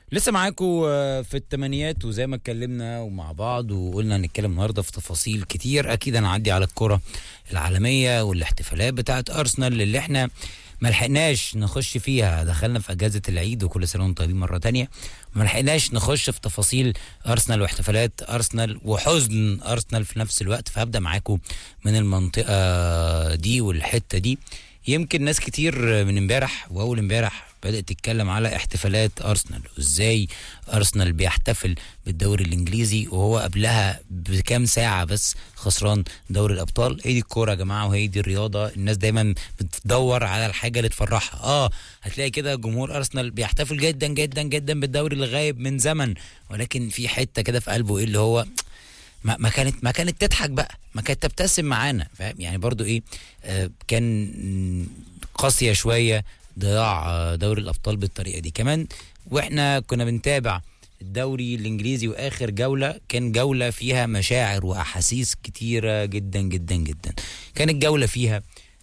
لسه معاكم في الثمانيات وزي ما اتكلمنا ومع بعض وقلنا هنتكلم النهارده في تفاصيل كتير اكيد هنعدي على الكره العالميه والاحتفالات بتاعه ارسنال اللي احنا ما لحقناش نخش فيها دخلنا في اجازه العيد وكل سنه وانتم طيبين مره تانية ما لحقناش نخش في تفاصيل ارسنال واحتفالات ارسنال وحزن ارسنال في نفس الوقت فهبدا معاكم من المنطقه دي والحته دي يمكن ناس كتير من امبارح واول امبارح بدات تتكلم على احتفالات ارسنال وازاي ارسنال بيحتفل بالدوري الانجليزي وهو قبلها بكام ساعه بس خسران دوري الابطال هي دي الكوره يا جماعه وهي دي الرياضه الناس دايما بتدور على الحاجه اللي تفرحها اه هتلاقي كده جمهور ارسنال بيحتفل جدا جدا جدا بالدوري اللي غايب من زمن ولكن في حته كده في قلبه ايه اللي هو ما ما كانت ما كانت تضحك بقى ما كانت تبتسم معانا فاهم يعني برضو ايه آه كان قاسيه شويه ضياع دوري الابطال بالطريقه دي كمان واحنا كنا بنتابع الدوري الانجليزي واخر جوله كان جوله فيها مشاعر واحاسيس كتيره جدا جدا جدا كانت جوله فيها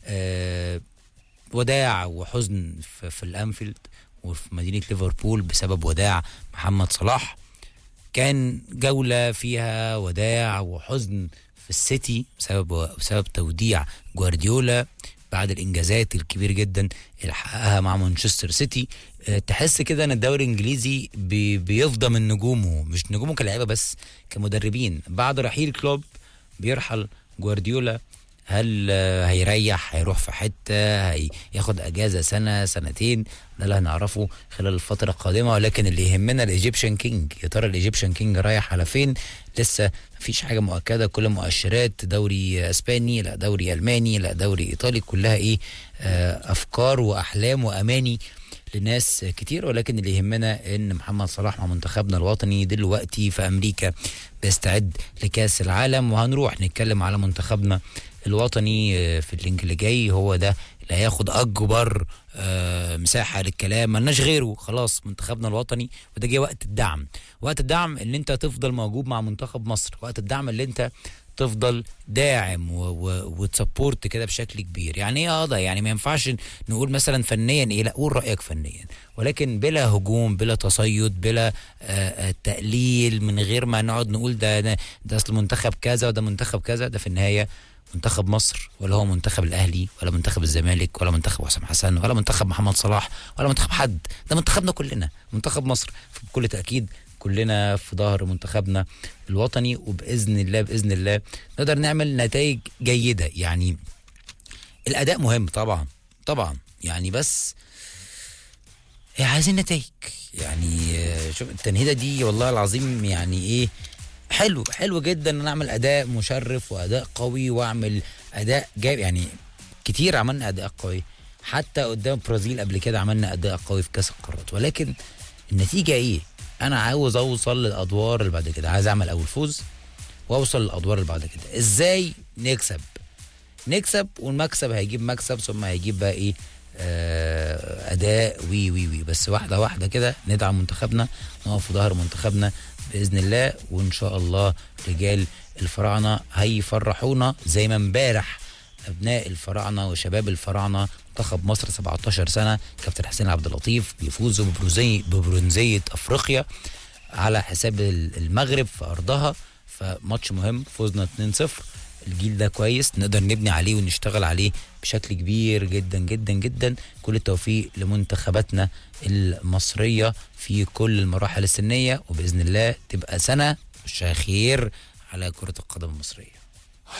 آه وداع وحزن في, في الانفيلد وفي مدينه ليفربول بسبب وداع محمد صلاح كان جولة فيها وداع وحزن في السيتي بسبب بسبب توديع جوارديولا بعد الانجازات الكبير جدا اللي حققها مع مانشستر سيتي أه تحس كده ان الدوري الانجليزي بي بيفضى من نجومه مش نجومه كلاعيبه بس كمدربين بعد رحيل كلوب بيرحل جوارديولا هل هيريح هيروح في حته هياخد اجازه سنه سنتين ده اللي هنعرفه خلال الفتره القادمه ولكن اللي يهمنا الايجيبشن كينج يا ترى الايجيبشن كينج رايح على فين لسه مفيش حاجه مؤكده كل مؤشرات دوري اسباني لا دوري الماني لا دوري ايطالي كلها ايه افكار واحلام واماني لناس كتير ولكن اللي يهمنا ان محمد صلاح مع منتخبنا الوطني دلوقتي في امريكا بيستعد لكاس العالم وهنروح نتكلم على منتخبنا الوطني في اللينك اللي جاي هو ده اللي هياخد اكبر مساحه للكلام ملناش غيره خلاص منتخبنا الوطني وده جه وقت الدعم وقت الدعم ان انت تفضل موجود مع منتخب مصر وقت الدعم اللي انت تفضل داعم وتسبورت كده بشكل كبير يعني ايه اه ده يعني ما ينفعش نقول مثلا فنيا ايه لا قول رايك فنيا ولكن بلا هجوم بلا تصيد بلا آآ آآ تقليل من غير ما نقعد نقول ده ده, ده اصل منتخب كذا وده منتخب كذا ده في النهايه منتخب مصر ولا هو منتخب الاهلي ولا منتخب الزمالك ولا منتخب حسام حسن ولا منتخب محمد صلاح ولا منتخب حد ده منتخبنا كلنا منتخب مصر بكل تاكيد كلنا في ظهر منتخبنا الوطني وباذن الله باذن الله نقدر نعمل نتائج جيده يعني الاداء مهم طبعا طبعا يعني بس عايزين نتائج يعني شوف التنهيده دي والله العظيم يعني ايه حلو حلو جدا ان اعمل اداء مشرف واداء قوي واعمل اداء جايب يعني كتير عملنا اداء قوي حتى قدام برازيل قبل كده عملنا اداء قوي في كاس القارات ولكن النتيجه ايه انا عاوز اوصل للادوار اللي بعد كده عايز اعمل اول فوز واوصل للادوار اللي بعد كده ازاي نكسب نكسب والمكسب هيجيب مكسب ثم هيجيب بقى ايه آه اداء وي وي وي بس واحده واحده كده ندعم منتخبنا نقف في ظهر منتخبنا باذن الله وان شاء الله رجال الفراعنه هيفرحونا زي ما امبارح ابناء الفراعنه وشباب الفراعنه منتخب مصر 17 سنه كابتن حسين عبد اللطيف بيفوزوا ببرونزيه ببرونزيه افريقيا على حساب المغرب في ارضها فماتش مهم فوزنا 2-0 الجيل ده كويس نقدر نبني عليه ونشتغل عليه بشكل كبير جدا جدا جدا كل التوفيق لمنتخباتنا المصريه في كل المراحل السنيه وباذن الله تبقى سنه خير على كره القدم المصريه